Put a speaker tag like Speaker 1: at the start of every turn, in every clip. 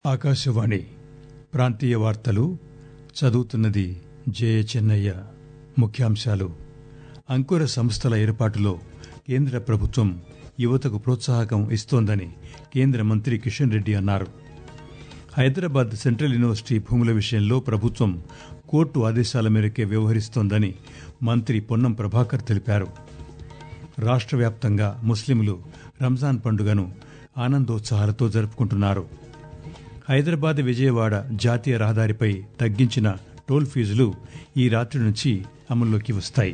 Speaker 1: ఆకాశవాణి ప్రాంతీయ వార్తలు చదువుతున్నది జే చెన్నయ్య ముఖ్యాంశాలు అంకుర సంస్థల ఏర్పాటులో కేంద్ర ప్రభుత్వం యువతకు ప్రోత్సాహకం ఇస్తోందని కేంద్ర మంత్రి కిషన్ రెడ్డి అన్నారు హైదరాబాద్ సెంట్రల్ యూనివర్సిటీ భూముల విషయంలో ప్రభుత్వం కోర్టు ఆదేశాల మేరకే వ్యవహరిస్తోందని మంత్రి పొన్నం ప్రభాకర్ తెలిపారు రాష్ట్ర వ్యాప్తంగా ముస్లింలు రంజాన్ పండుగను ఆనందోత్సాహాలతో జరుపుకుంటున్నారు హైదరాబాద్ విజయవాడ జాతీయ రహదారిపై తగ్గించిన టోల్ ఫీజులు ఈ రాత్రి నుంచి అమల్లోకి వస్తాయి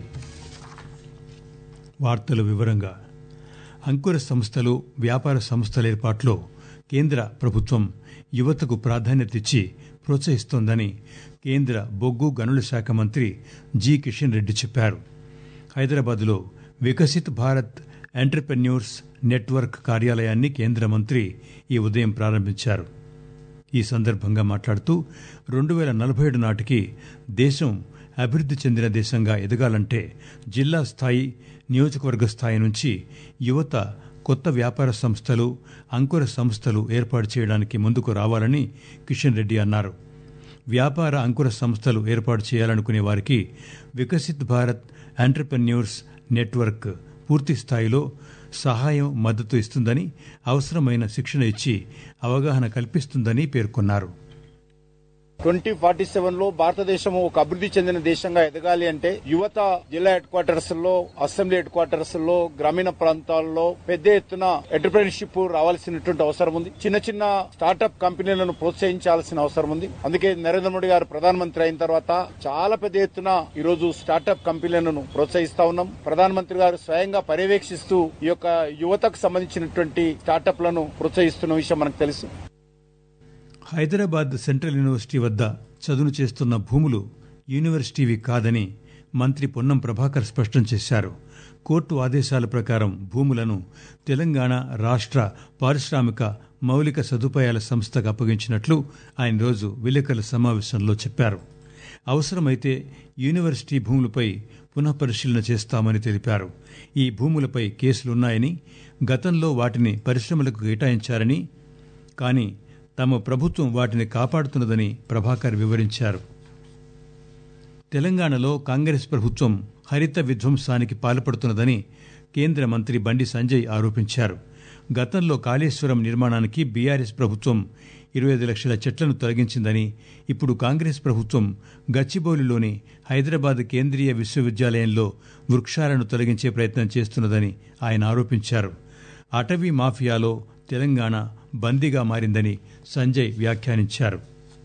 Speaker 1: వార్తల వివరంగా అంకుర సంస్థలు వ్యాపార సంస్థల ఏర్పాట్లో కేంద్ర ప్రభుత్వం యువతకు ప్రాధాన్యత ఇచ్చి ప్రోత్సహిస్తోందని కేంద్ర బొగ్గు గనుల శాఖ మంత్రి జి కిషన్ రెడ్డి చెప్పారు హైదరాబాద్లో వికసిత్ భారత్ ఎంటర్ప్రెన్యూర్స్ నెట్వర్క్ కార్యాలయాన్ని కేంద్ర మంత్రి ఈ ఉదయం ప్రారంభించారు ఈ సందర్భంగా మాట్లాడుతూ రెండు వేల నలభై ఏడు నాటికి దేశం అభివృద్ధి చెందిన దేశంగా ఎదగాలంటే జిల్లా స్థాయి నియోజకవర్గ స్థాయి నుంచి యువత కొత్త వ్యాపార సంస్థలు అంకుర సంస్థలు ఏర్పాటు చేయడానికి ముందుకు రావాలని కిషన్ రెడ్డి అన్నారు వ్యాపార అంకుర సంస్థలు ఏర్పాటు చేయాలనుకునే వారికి వికసిత్ భారత్ ఎంటర్ప్రెన్యూర్స్ నెట్వర్క్ పూర్తి స్థాయిలో సహాయం మద్దతు ఇస్తుందని అవసరమైన శిక్షణ ఇచ్చి అవగాహన కల్పిస్తుందని పేర్కొన్నారు
Speaker 2: ట్వంటీ ఫార్టీ సెవెన్ లో భారతదేశం ఒక అభివృద్ధి చెందిన దేశంగా ఎదగాలి అంటే యువత జిల్లా హెడ్ క్వార్టర్స్ లో అసెంబ్లీ హెడ్ క్వార్టర్స్ లో గ్రామీణ ప్రాంతాల్లో పెద్ద ఎత్తున ఎంటర్ప్రెన్షిప్ రావాల్సినటువంటి అవసరం ఉంది చిన్న చిన్న స్టార్టప్ కంపెనీలను ప్రోత్సహించాల్సిన అవసరం ఉంది అందుకే నరేంద్ర మోడీ గారు ప్రధానమంత్రి అయిన తర్వాత చాలా పెద్ద ఎత్తున ఈ రోజు స్టార్టప్ కంపెనీలను ప్రోత్సహిస్తా ఉన్నాం ప్రధానమంత్రి గారు స్వయంగా పర్యవేక్షిస్తూ ఈ యొక్క యువతకు సంబంధించినటువంటి స్టార్టప్లను ప్రోత్సహిస్తున్న విషయం మనకు తెలుసు
Speaker 1: హైదరాబాద్ సెంట్రల్ యూనివర్సిటీ వద్ద చదును చేస్తున్న భూములు యూనివర్సిటీవి కాదని మంత్రి పొన్నం ప్రభాకర్ స్పష్టం చేశారు కోర్టు ఆదేశాల ప్రకారం భూములను తెలంగాణ రాష్ట్ర పారిశ్రామిక మౌలిక సదుపాయాల సంస్థకు అప్పగించినట్లు ఆయన రోజు విలేకరుల సమావేశంలో చెప్పారు అవసరమైతే యూనివర్సిటీ భూములపై పునఃపరిశీలన చేస్తామని తెలిపారు ఈ భూములపై కేసులున్నాయని గతంలో వాటిని పరిశ్రమలకు కేటాయించారని కానీ తమ ప్రభుత్వం వాటిని కాపాడుతున్నదని ప్రభాకర్ వివరించారు తెలంగాణలో కాంగ్రెస్ ప్రభుత్వం హరిత విధ్వంసానికి పాల్పడుతున్నదని కేంద్ర మంత్రి బండి సంజయ్ ఆరోపించారు గతంలో కాళేశ్వరం నిర్మాణానికి బీఆర్ఎస్ ప్రభుత్వం ఇరవై ఐదు లక్షల చెట్లను తొలగించిందని ఇప్పుడు కాంగ్రెస్ ప్రభుత్వం గచ్చిబౌలిలోని హైదరాబాద్ కేంద్రీయ విశ్వవిద్యాలయంలో వృక్షాలను తొలగించే ప్రయత్నం చేస్తున్నదని ఆయన ఆరోపించారు అటవీ మాఫియాలో తెలంగాణ బందీగా మారిందని సంజయ్ వ్యాఖ్యానించారు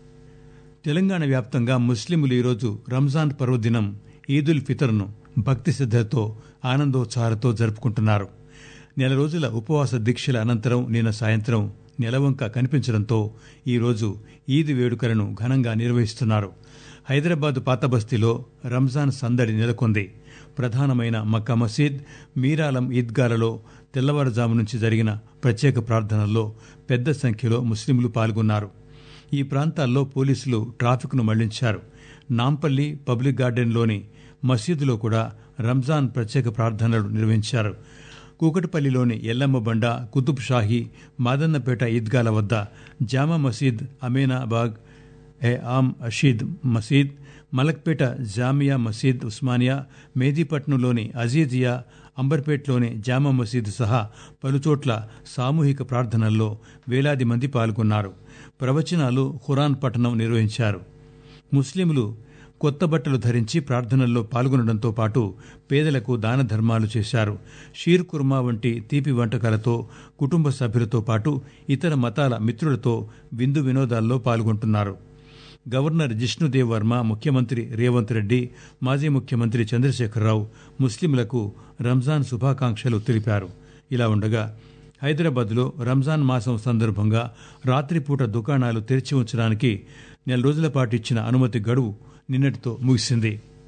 Speaker 1: తెలంగాణ వ్యాప్తంగా ముస్లింలు ఈరోజు రంజాన్ పర్వదినం ఈదుల్ ఫితర్ను భక్తి శ్రద్దలతో ఆనందోత్సాహాలతో జరుపుకుంటున్నారు నెల రోజుల ఉపవాస దీక్షల అనంతరం నిన్న సాయంత్రం నెలవంక కనిపించడంతో ఈరోజు ఈద్ వేడుకలను ఘనంగా నిర్వహిస్తున్నారు హైదరాబాద్ పాతబస్తీలో రంజాన్ సందడి నెలకొంది ప్రధానమైన మక్కా మసీద్ మీరాలం ఈద్గాలలో తెల్లవారుజాము నుంచి జరిగిన ప్రత్యేక ప్రార్థనల్లో పెద్ద సంఖ్యలో ముస్లింలు పాల్గొన్నారు ఈ ప్రాంతాల్లో పోలీసులు ట్రాఫిక్ను మళ్లించారు నాంపల్లి పబ్లిక్ గార్డెన్లోని మసీదులో కూడా రంజాన్ ప్రత్యేక ప్రార్థనలు నిర్వహించారు కూకటిపల్లిలోని ఎల్లమ్మ బండ కుతుబ్ షాహీ మాదన్నపేట ఈద్గాల వద్ద జామా మసీద్ అమీనాబాగ్ ఏ ఆమ్ అషీద్ మసీద్ మలక్పేట జామియా మసీద్ ఉస్మానియా మేదీపట్నంలోని అజీజియా అంబర్పేట్లోని జామా మసీద్ సహా పలుచోట్ల సామూహిక ప్రార్థనల్లో వేలాది మంది పాల్గొన్నారు ప్రవచనాలు ఖురాన్ పఠనం నిర్వహించారు ముస్లింలు కొత్త బట్టలు ధరించి ప్రార్థనల్లో పాల్గొనడంతో పాటు పేదలకు దాన ధర్మాలు చేశారు షీర్ కుర్మా వంటి తీపి వంటకాలతో కుటుంబ సభ్యులతో పాటు ఇతర మతాల మిత్రులతో విందు వినోదాల్లో పాల్గొంటున్నారు గవర్నర్ జిష్ణుదేవ్ వర్మ ముఖ్యమంత్రి రేవంత్ రెడ్డి మాజీ ముఖ్యమంత్రి చంద్రశేఖరరావు ముస్లింలకు రంజాన్ శుభాకాంక్షలు తెలిపారు ఇలా ఉండగా హైదరాబాద్లో రంజాన్ మాసం సందర్భంగా రాత్రిపూట దుకాణాలు తెరిచి ఉంచడానికి నెల రోజుల పాటు ఇచ్చిన అనుమతి గడువు నిన్నటితో ముగిసింది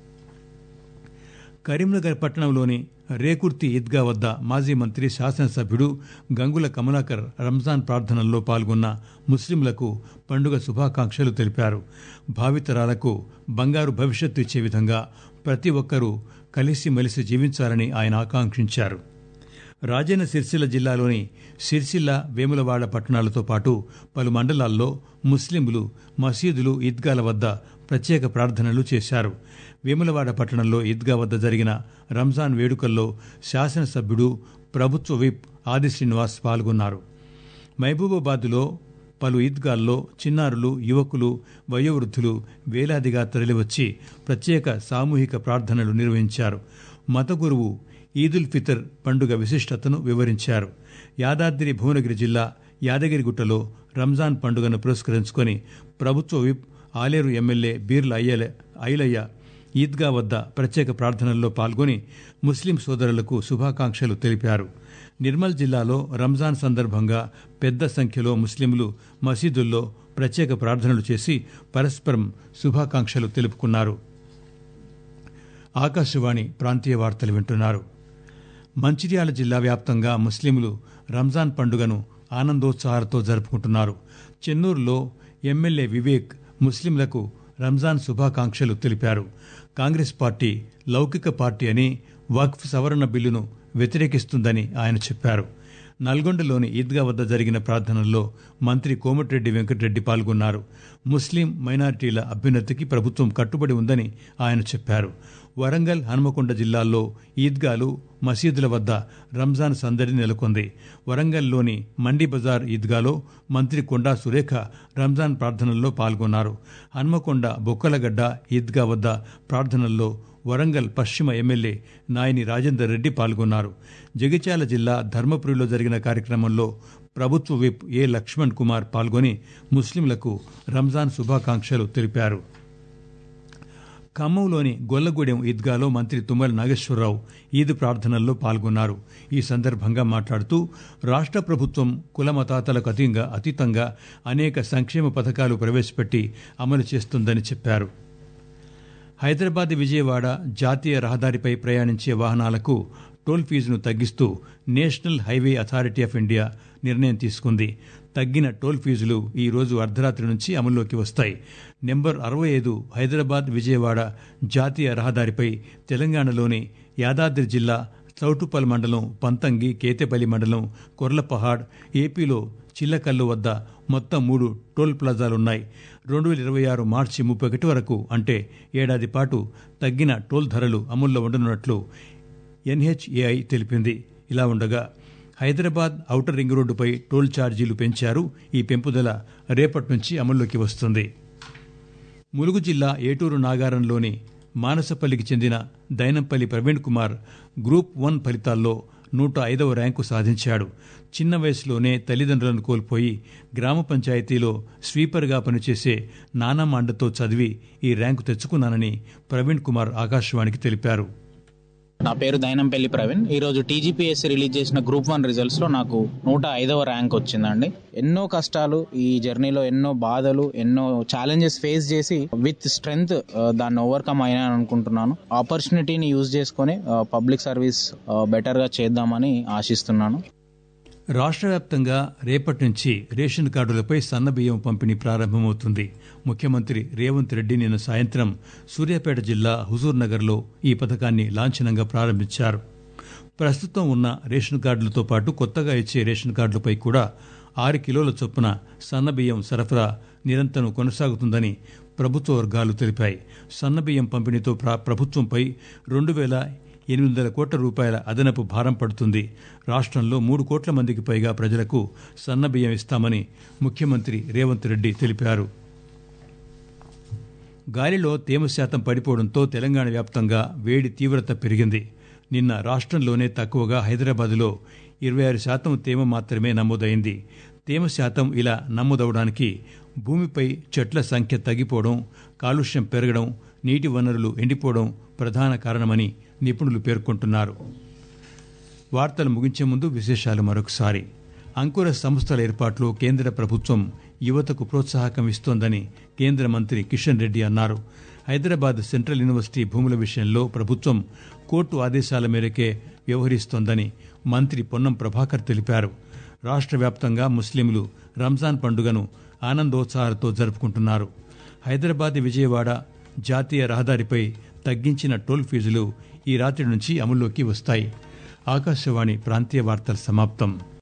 Speaker 1: కరీంనగర్ పట్టణంలోని రేకుర్తి ఈద్గా వద్ద మాజీ మంత్రి శాసనసభ్యుడు గంగుల కమలాకర్ రంజాన్ ప్రార్థనల్లో పాల్గొన్న ముస్లింలకు పండుగ శుభాకాంక్షలు తెలిపారు భావితరాలకు బంగారు భవిష్యత్తు ఇచ్చే విధంగా ప్రతి ఒక్కరూ కలిసిమెలిసి జీవించాలని ఆయన ఆకాంక్షించారు రాజన్న సిరిసిల్ల జిల్లాలోని సిరిసిల్ల వేములవాడ పట్టణాలతో పాటు పలు మండలాల్లో ముస్లింలు మసీదులు ఈద్గాల వద్ద ప్రత్యేక ప్రార్థనలు చేశారు వేములవాడ పట్టణంలో ఈద్గా వద్ద జరిగిన రంజాన్ వేడుకల్లో శాసనసభ్యుడు ప్రభుత్వ విప్ ఆది శ్రీనివాస్ పాల్గొన్నారు మహబూబాబాద్లో పలు ఈద్గాల్లో చిన్నారులు యువకులు వయోవృద్ధులు వేలాదిగా తరలివచ్చి ప్రత్యేక సామూహిక ప్రార్థనలు నిర్వహించారు మత గురువు ఈదుల్ ఫితర్ పండుగ విశిష్టతను వివరించారు యాదాద్రి భువనగిరి జిల్లా యాదగిరిగుట్టలో రంజాన్ పండుగను పురస్కరించుకొని ప్రభుత్వ విప్ ఆలేరు ఎమ్మెల్యే బీర్ల అయ్యల ఐలయ్య ఈద్గా వద్ద ప్రత్యేక ప్రార్థనల్లో పాల్గొని ముస్లిం సోదరులకు శుభాకాంక్షలు తెలిపారు నిర్మల్ జిల్లాలో రంజాన్ సందర్భంగా పెద్ద సంఖ్యలో ముస్లింలు మసీదుల్లో ప్రత్యేక ప్రార్థనలు చేసి పరస్పరం శుభాకాంక్షలు తెలుపుకున్నారు ఆకాశవాణి ప్రాంతీయ వార్తలు వింటున్నారు మంచిర్యాల జిల్లా వ్యాప్తంగా ముస్లింలు రంజాన్ పండుగను ఆనందోత్సాహాలతో జరుపుకుంటున్నారు చెన్నూరులో ఎమ్మెల్యే వివేక్ ముస్లింలకు రంజాన్ శుభాకాంక్షలు తెలిపారు కాంగ్రెస్ పార్టీ లౌకిక పార్టీ అని వక్ఫ్ సవరణ బిల్లును వ్యతిరేకిస్తుందని ఆయన చెప్పారు నల్గొండలోని ఈద్గా వద్ద జరిగిన ప్రార్థనల్లో మంత్రి కోమటిరెడ్డి వెంకటరెడ్డి పాల్గొన్నారు ముస్లిం మైనారిటీల అభ్యున్నతికి ప్రభుత్వం కట్టుబడి ఉందని ఆయన చెప్పారు వరంగల్ హనుమకొండ జిల్లాల్లో ఈద్గాలు మసీదుల వద్ద రంజాన్ సందడి నెలకొంది వరంగల్లోని మండి బజార్ ఈద్గాలో మంత్రి కొండా సురేఖ రంజాన్ ప్రార్థనల్లో పాల్గొన్నారు హన్మకొండ బొక్కలగడ్డ ఈద్గా వద్ద ప్రార్థనల్లో వరంగల్ పశ్చిమ ఎమ్మెల్యే నాయని రాజేందర్ రెడ్డి పాల్గొన్నారు జగిత్యాల జిల్లా ధర్మపురిలో జరిగిన కార్యక్రమంలో ప్రభుత్వ విప్ ఏ లక్ష్మణ్ కుమార్ పాల్గొని ముస్లింలకు రంజాన్ శుభాకాంక్షలు తెలిపారు ఖమ్మంలోని గొల్లగూడెం ఈద్గాలో మంత్రి తుమ్మల నాగేశ్వరరావు ఈద్ ప్రార్థనల్లో పాల్గొన్నారు ఈ సందర్భంగా మాట్లాడుతూ రాష్ట్ర ప్రభుత్వం కుల మతాతలకు అతీతంగా అతీతంగా అనేక సంక్షేమ పథకాలు ప్రవేశపెట్టి అమలు చేస్తుందని చెప్పారు హైదరాబాద్ విజయవాడ జాతీయ రహదారిపై ప్రయాణించే వాహనాలకు టోల్ ఫీజును తగ్గిస్తూ National Highway Authority of India నిర్ణయం తీసుకుంది తగ్గిన టోల్ ఫీజులు ఈ రోజు అర్ధరాత్రి నుంచి అమల్లోకి వస్తాయి నెంబర్ అరవై ఐదు హైదరాబాద్ విజయవాడ జాతీయ రహదారిపై తెలంగాణలోని యాదాద్రి జిల్లా చౌటుపల్ మండలం పంతంగి కేతేపల్లి మండలం కొర్లపహాడ్ ఏపీలో చిల్లకల్లు వద్ద మొత్తం మూడు టోల్ ప్లాజాలున్నాయి రెండు వేల ఇరవై ఆరు మార్చి ముప్పై ఒకటి వరకు అంటే ఏడాది పాటు తగ్గిన టోల్ ధరలు అమల్లో ఉండనున్నట్లు ఎన్హెచ్ఏఐ తెలిపింది ఇలా ఉండగా హైదరాబాద్ ఔటర్ రింగ్ రోడ్డుపై టోల్ ఛార్జీలు పెంచారు ఈ పెంపుదల రేపటి నుంచి అమల్లోకి వస్తుంది ములుగు జిల్లా ఏటూరు నాగారంలోని మానసపల్లికి చెందిన దైనంపల్లి ప్రవీణ్ కుమార్ గ్రూప్ వన్ ఫలితాల్లో నూట ఐదవ ర్యాంకు సాధించాడు చిన్న వయసులోనే తల్లిదండ్రులను కోల్పోయి గ్రామ పంచాయతీలో స్వీపర్గా పనిచేసే నానమ్మ అండతో చదివి ఈ ర్యాంకు తెచ్చుకున్నానని ప్రవీణ్ కుమార్ ఆకాశవాణికి తెలిపారు
Speaker 3: నా పేరు దైనంపల్లి ప్రవీణ్ ఈ రోజు టీజీపీఎస్సీ రిలీజ్ చేసిన గ్రూప్ వన్ రిజల్ట్స్ లో నాకు నూట ఐదవ ర్యాంక్ వచ్చిందండి ఎన్నో కష్టాలు ఈ జర్నీలో ఎన్నో బాధలు ఎన్నో ఛాలెంజెస్ ఫేస్ చేసి విత్ స్ట్రెంగ్త్ దాన్ని ఓవర్కమ్ అయినా అనుకుంటున్నాను ఆపర్చునిటీని యూజ్ చేసుకొని పబ్లిక్ సర్వీస్ బెటర్ గా చేద్దామని ఆశిస్తున్నాను
Speaker 1: రాష్ట్ర వ్యాప్తంగా రేపటి నుంచి రేషన్ కార్డులపై సన్నబియ్యం పంపిణీ ప్రారంభమవుతుంది ముఖ్యమంత్రి రేవంత్ రెడ్డి నిన్న సాయంత్రం సూర్యాపేట జిల్లా హుజూర్ నగర్లో ఈ పథకాన్ని లాంఛనంగా ప్రారంభించారు ప్రస్తుతం ఉన్న రేషన్ కార్డులతో పాటు కొత్తగా ఇచ్చే రేషన్ కార్డులపై కూడా ఆరు కిలోల చొప్పున సన్నబియ్యం సరఫరా నిరంతరం కొనసాగుతుందని ప్రభుత్వ వర్గాలు తెలిపాయి సన్నబియ్యం పంపిణీతో ప్ర- ప్రభుత్వంపై రెండు వేల ఎనిమిది వందల కోట్ల రూపాయల అదనపు భారం పడుతుంది రాష్ట్రంలో మూడు కోట్ల మందికి పైగా ప్రజలకు సన్నబియ్యం ఇస్తామని ముఖ్యమంత్రి రేవంత్ రెడ్డి తెలిపారు గాలిలో తేమ శాతం పడిపోవడంతో తెలంగాణ వ్యాప్తంగా వేడి తీవ్రత పెరిగింది నిన్న రాష్ట్రంలోనే తక్కువగా హైదరాబాద్లో ఇరవై ఆరు శాతం తేమ మాత్రమే నమోదైంది తేమ శాతం ఇలా నమోదవడానికి భూమిపై చెట్ల సంఖ్య తగ్గిపోవడం కాలుష్యం పెరగడం నీటి వనరులు ఎండిపోవడం ప్రధాన కారణమని నిపుణులు పేర్కొంటున్నారు వార్తలు ముగించే ముందు విశేషాలు మరొకసారి అంకుర సంస్థల ఏర్పాట్లో కేంద్ర ప్రభుత్వం యువతకు ప్రోత్సాహకం ఇస్తోందని కేంద్ర మంత్రి కిషన్ రెడ్డి అన్నారు హైదరాబాద్ సెంట్రల్ యూనివర్సిటీ భూముల విషయంలో ప్రభుత్వం కోర్టు ఆదేశాల మేరకే వ్యవహరిస్తోందని మంత్రి పొన్నం ప్రభాకర్ తెలిపారు రాష్ట్ర వ్యాప్తంగా ముస్లింలు రంజాన్ పండుగను ఆనందోత్సాహాలతో జరుపుకుంటున్నారు హైదరాబాద్ విజయవాడ జాతీయ రహదారిపై తగ్గించిన టోల్ ఫీజులు ఈ రాత్రి నుంచి అమల్లోకి వస్తాయి ఆకాశవాణి ప్రాంతీయ వార్తలు సమాప్తం